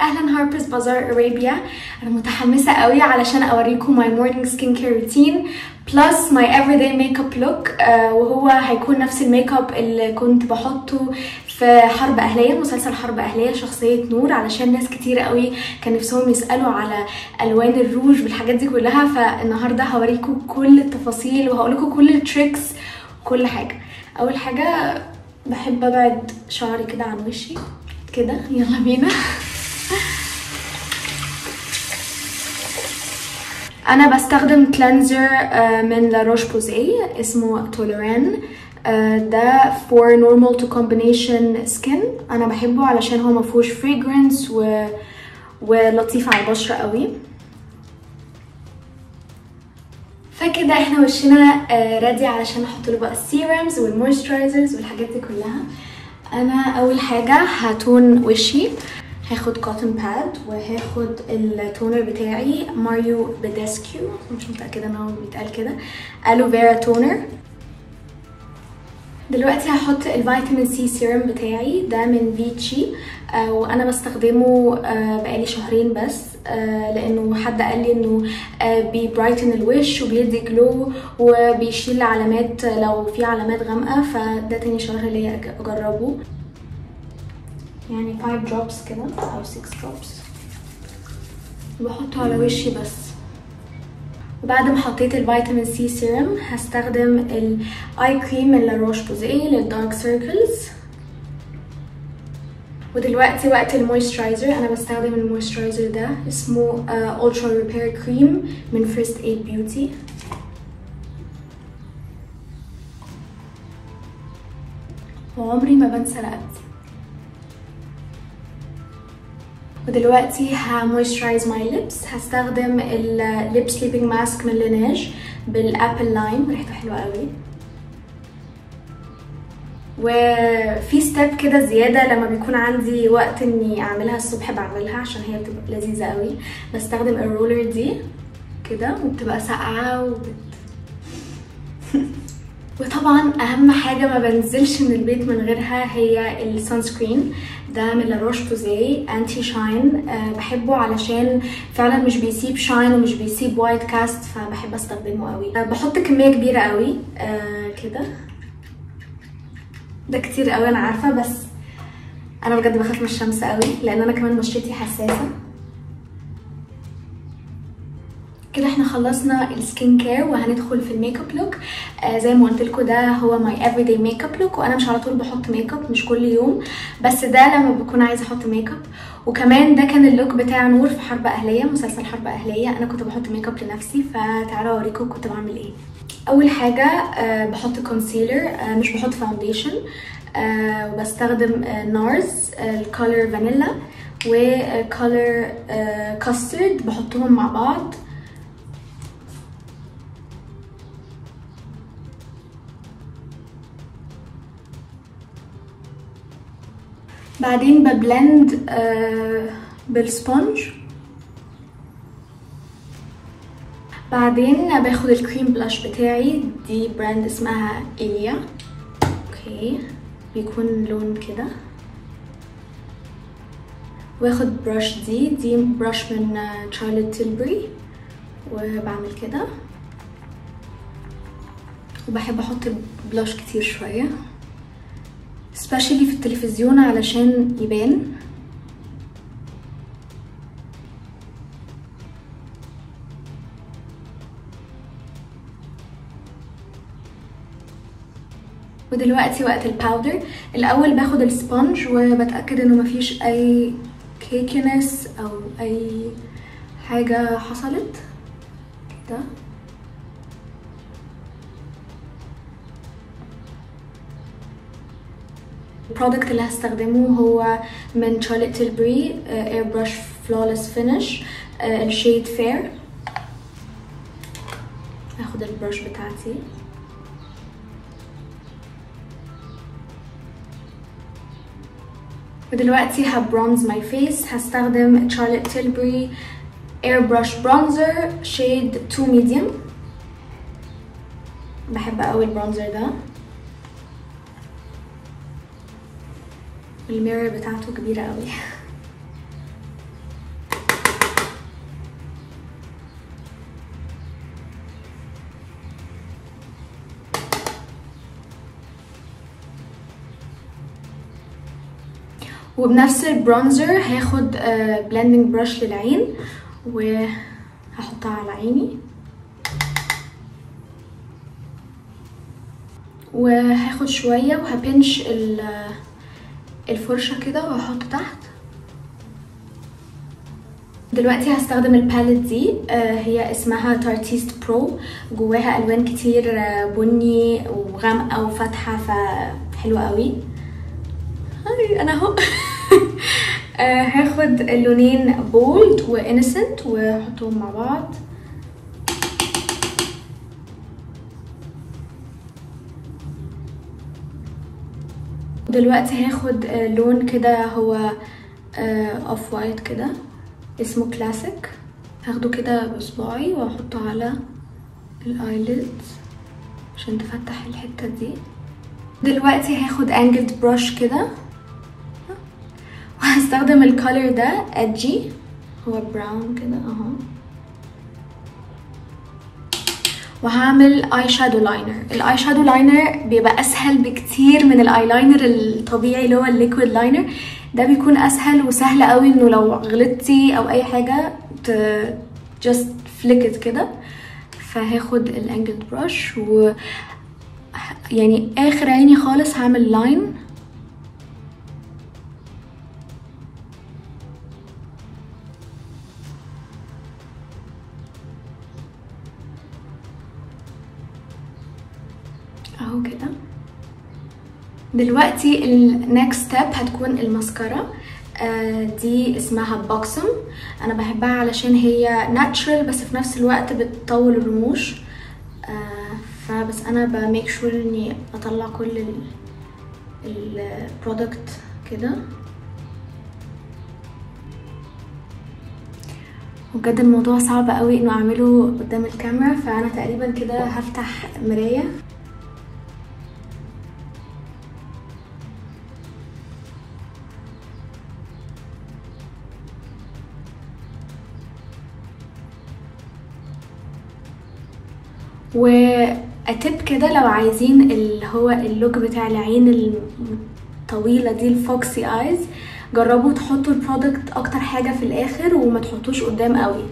اهلا هاربرز بازار ارابيا انا متحمسه قوي علشان اوريكم ماي مورنينج سكين كير روتين بلس ماي افري داي ميك اب لوك وهو هيكون نفس الميك اب اللي كنت بحطه في حرب اهليه مسلسل حرب اهليه شخصيه نور علشان ناس كتير قوي كان نفسهم يسالوا على الوان الروج والحاجات دي كلها فالنهارده هوريكم كل التفاصيل وهقول لكم كل التريكس كل حاجه اول حاجه بحب ابعد شعري كده عن وشي كده يلا بينا انا بستخدم كلينزر من لا روش بوزي اسمه توليران ده for normal to combination skin انا بحبه علشان هو مفهوش fragrance و... ولطيف على البشره قوي فكده احنا وشنا ريدي علشان احط له بقى السيرمز والمويسترايزرز والحاجات دي كلها انا اول حاجه هتون وشي هاخد كوتن باد وهاخد التونر بتاعي ماريو بداسكيو مش متاكده ان هو بيتقال كده الوفيرا تونر دلوقتي هحط الفيتامين سي سيرم بتاعي ده من فيتشي آه وانا بستخدمه آه بقالي شهرين بس آه لانه حد قال لي انه آه بيبرايتن الوش وبيدي جلو وبيشيل علامات لو في علامات غامقه فده تاني شهر ليا اجربه يعني 5 دروبس كده او 6 دروبس بحطه على وشي بس وبعد ما حطيت الفيتامين سي سيرم هستخدم الاي كريم من لاروش بوزي للدارك سيركلز ودلوقتي وقت المويسترايزر انا بستخدم المويسترايزر ده اسمه الترا ريبير كريم من فيرست ايد بيوتي وعمري ما بنسى رقبتي ودلوقتي همويسترايز ماي ليبس هستخدم الليب سليبنج ماسك من ليناج بالابل لايم ريحته حلوه قوي وفي ستيب كده زياده لما بيكون عندي وقت اني اعملها الصبح بعملها عشان هي بتبقى لذيذه قوي بستخدم الرولر دي كده وبتبقى ساقعه وبت... وطبعا اهم حاجه ما بنزلش من البيت من غيرها هي السان سكرين ده من لاروش بوزي انتي شاين أه بحبه علشان فعلا مش بيسيب شاين ومش بيسيب وايت كاست فبحب استخدمه قوي أه بحط كميه كبيره قوي أه كده ده كتير قوي انا عارفه بس انا بجد بخاف من الشمس قوي لان انا كمان بشرتي حساسه كده احنا خلصنا السكين كير وهندخل في الميك اب لوك آه زي ما قلت لكم ده هو ماي افري داي ميك اب لوك وانا مش على طول بحط ميك اب مش كل يوم بس ده لما بكون عايزه احط ميك اب وكمان ده كان اللوك بتاع نور في حرب اهليه مسلسل حرب اهليه انا كنت بحط ميك اب لنفسي فتعالوا اوريكم كنت بعمل ايه اول حاجه آه بحط كونسيلر آه مش بحط فاونديشن آه وبستخدم آه نارز الكولر فانيلا وكولر آه كاسترد بحطهم مع بعض بعدين ببلند آه بالسبونج بعدين باخد الكريم بلاش بتاعي دي براند اسمها إيليا اوكي بيكون لون كده واخد براش دي دي براش من شارلوت تيلبري وبعمل كده وبحب احط بلاش كتير شويه سبيشالي في التلفزيون علشان يبان ودلوقتي وقت الباودر الاول باخد السبونج وبتاكد انه مفيش اي كيكنس او اي حاجه حصلت كده البرودكت اللي هستخدمه هو من شارلوت تيلبري اير برش فلولس فينش الشيد فير هاخد البرش بتاعتي ودلوقتي هبرونز ماي فيس هستخدم شارلوت تيلبري اير برش برونزر شيد 2 ميديوم بحب قوي البرونزر ده الميرور بتاعته كبيرة قوي وبنفس البرونزر هاخد بلندنج برش للعين وهحطها على عيني وهاخد شوية وهبنش ال- الفرشة كده وهحط تحت دلوقتي هستخدم الباليت دي آه، هي اسمها تارتيست برو جواها الوان كتير آه، بني وغامقه وفاتحه فحلوه قوي هاي انا اهو آه، هاخد اللونين بولد وانسنت واحطهم مع بعض دلوقتي هاخد آه، لون كده هو اوف وايت كده اسمه كلاسيك هاخده كده بصباعي واحطه على الايليدز عشان تفتح الحته دي دلوقتي هاخد انجلد بروش كده وهستخدم الكولر ده ادجي هو براون كده اهو وهعمل اي شادو لاينر الاي شادو لاينر بيبقى اسهل بكتير من الاي لاينر الطبيعي اللي هو الليكويد لاينر ده بيكون اسهل وسهل قوي انه لو غلطتي او اي حاجه ت just flick it كده فهاخد الانجلد بروش و يعني اخر عيني خالص هعمل لاين اهو كده دلوقتي النكست ستيب هتكون الماسكارا آه دي اسمها بوكسم انا بحبها علشان هي ناتشرال بس في نفس الوقت بتطول الرموش آه فبس انا بميك شور اني اطلع كل البرودكت كده وبجد الموضوع صعب قوي انه اعمله قدام الكاميرا فانا تقريبا كده هفتح مرايه واتب كده لو عايزين اللي هو اللوك بتاع العين الطويلة دي الفوكسي ايز جربوا تحطوا البرودكت اكتر حاجة في الاخر وما تحطوش قدام قوي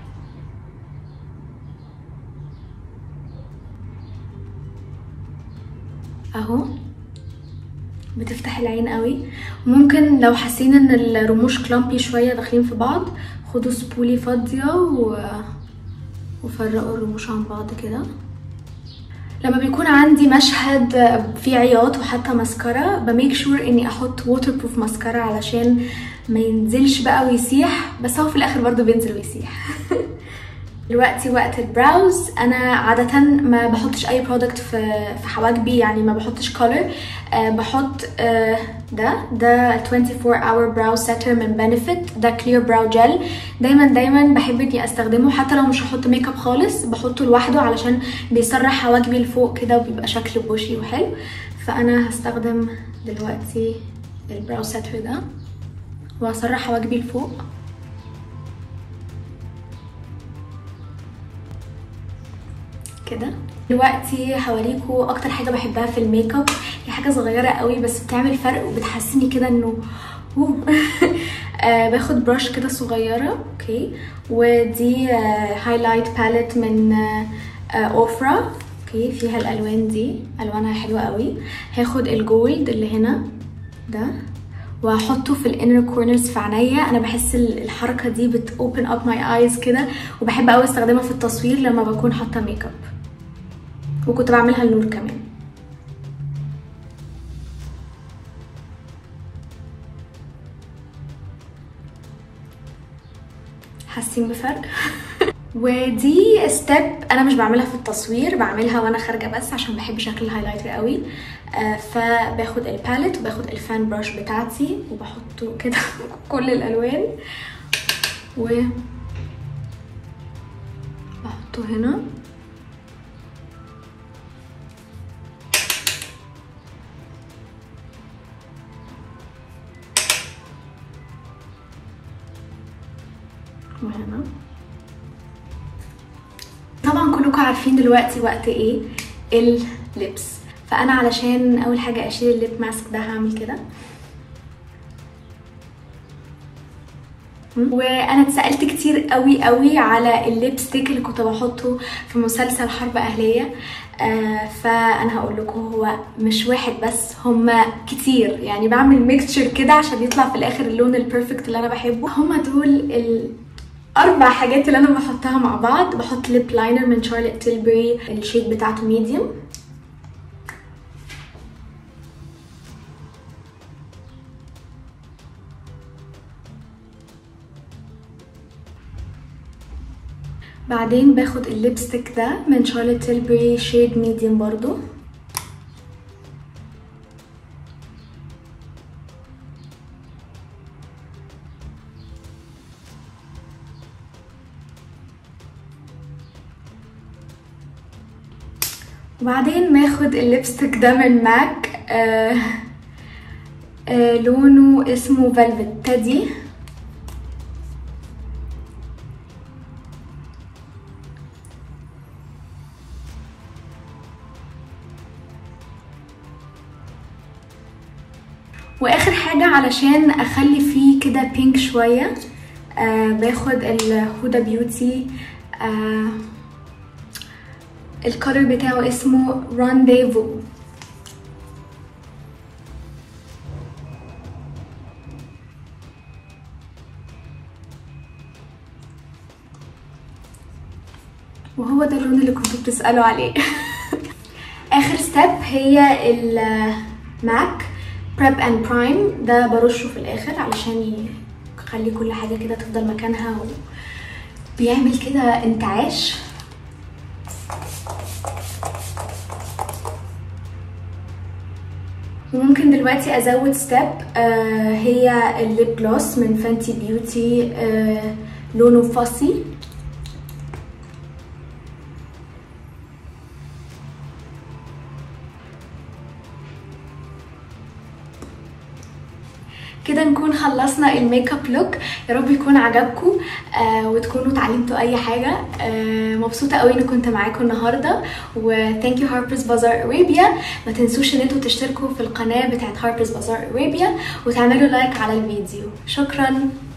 اهو بتفتح العين قوي ممكن لو حاسين ان الرموش كلامبي شوية داخلين في بعض خدوا سبولي فاضية و... وفرقوا الرموش عن بعض كده لما بيكون عندي مشهد فيه عياط وحتى ماسكارا بميك شور اني احط ووتر بروف ماسكارا علشان ما ينزلش بقى ويسيح بس هو في الاخر برضو بينزل ويسيح دلوقتي وقت البراوز انا عاده ما بحطش اي برودكت في في حواجبي يعني ما بحطش كولر أه بحط أه ده ده 24 اور براو سيتر من بنفيت ده كلير براو جل دايما دايما بحب اني استخدمه حتى لو مش هحط ميك اب خالص بحطه لوحده علشان بيسرح حواجبي لفوق كده وبيبقى شكل بوشي وحلو فانا هستخدم دلوقتي البراو سيتر ده وهسرح حواجبي لفوق كده دلوقتي هوريكم اكتر حاجه بحبها في الميك اب هي حاجه صغيره قوي بس بتعمل فرق وبتحسسني كده انه آه باخد برش كده صغيره اوكي ودي آه هايلايت باليت من آه اوفرا اوكي فيها الالوان دي الوانها حلوه قوي هاخد الجولد اللي هنا ده وهحطه في الانر كورنرز في عينيا انا بحس الحركه دي بت open up my eyes كده وبحب قوي استخدمها في التصوير لما بكون حاطه ميك اب وكنت بعملها النور كمان حاسين بفرق ودي ستيب انا مش بعملها في التصوير بعملها وانا خارجه بس عشان بحب شكل الهايلايتر قوي آه فباخد الباليت وباخد الفان براش بتاعتي وبحطه كده كل الالوان و بحطه هنا وهنا طبعا كلكم عارفين دلوقتي وقت ايه اللبس فانا علشان اول حاجه اشيل الليب ماسك ده هعمل كده وانا اتسالت كتير قوي قوي على الليبستيك اللي كنت بحطه في مسلسل حرب اهليه آه فانا هقول لكم هو مش واحد بس هما كتير يعني بعمل ميكستشر كده عشان يطلع في الاخر اللون البيرفكت اللي انا بحبه هما دول ال اربع حاجات اللي انا بحطها مع بعض بحط ليب لاينر من شارلوت تيلبري الشيد بتاعته ميديوم بعدين باخد الليبستيك ده من شارلوت تيلبري شيد ميديوم برضو وبعدين باخد الليبستيك ده من ماك آه آه لونه اسمه فيلفت تادي واخر حاجة علشان اخلي فيه كده بينك شوية آه باخد الهودا بيوتي آه الكولر بتاعه اسمه رانديفو وهو ده اللون اللي كنتوا بتسألوا عليه اخر ستيب هي الماك بريب اند برايم ده برشه في الاخر علشان يخلي كل حاجه كده تفضل مكانها و... بيعمل كده انتعاش وممكن دلوقتي ازود ستيب آه هي الليب جلوس من فانتي بيوتي آه لونه فاسي كده نكون خلصنا الميك اب لوك يا رب يكون عجبكم آه وتكونوا اتعلمتوا اي حاجه آه مبسوطه قوي اني كنت معاكم النهارده وثانك يو هاربرز بازار ارابيا ما تنسوش ان انتوا تشتركوا في القناه بتاعت هاربرز بازار ارابيا وتعملوا لايك على الفيديو شكرا